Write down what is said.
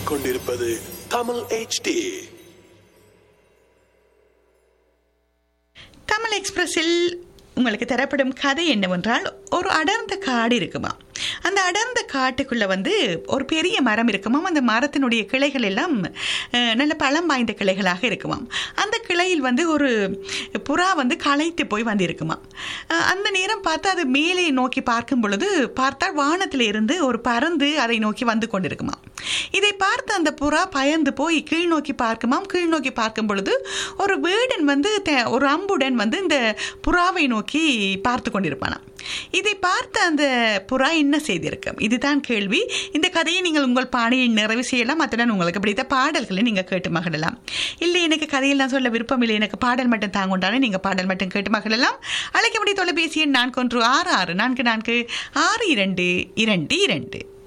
கேட்டுக்கொண்டிருப்பது தமிழ் HD தமிழ் எக்ஸ்பிரஸில் உங்களுக்கு தரப்படும் கதை என்னவென்றால் ஒரு அடர்ந்த காடு இருக்குமா அந்த அடர்ந்த காட்டுக்குள்ள வந்து ஒரு பெரிய மரம் இருக்குமாம் அந்த மரத்தினுடைய கிளைகள் எல்லாம் அஹ், நல்ல பழம் வாய்ந்த கிளைகளாக இருக்குமாம் அந்த கிளையில் வந்து ஒரு புறா வந்து களைத்து போய் வந்திருக்குமா அஹ், அந்த நேரம் பார்த்து அது மேலே நோக்கி பார்க்கும் பொழுது பார்த்தால் வானத்தில் இருந்து ஒரு பறந்து அதை நோக்கி வந்து கொண்டிருக்குமா இதை பார்த்து அந்த புறா பயந்து போய் கீழ் நோக்கி பார்க்குமாம் கீழ் நோக்கி பார்க்கும் பொழுது ஒரு வேடன் வந்து த- ஒரு அம்புடன் வந்து இந்த புறாவை நோக்கி பார்த்து கொண்டிருப்பானாம் இதை பார்த்த அந்த புறா என்ன செய்திருக்கும் இதுதான் கேள்வி இந்த கதையை நீங்கள் உங்கள் பாணியில் நிறைவு செய்யலாம் அத்துடன் உங்களுக்கு பிடித்த பாடல்களை நீங்கள் கேட்டு மகிழலாம் இல்லை எனக்கு கதையெல்லாம் சொல்ல விருப்பம் இல்லை எனக்கு பாடல் மட்டும் தாங்கொண்டானே நீங்கள் பாடல் மட்டும் கேட்டு மகிழலாம் அழைக்க முடிய தொலைபேசி எண் நான்கு ஒன்று ஆறு ஆறு நான்கு நான்கு ஆறு இரண்டு இரண்டு இரண்டு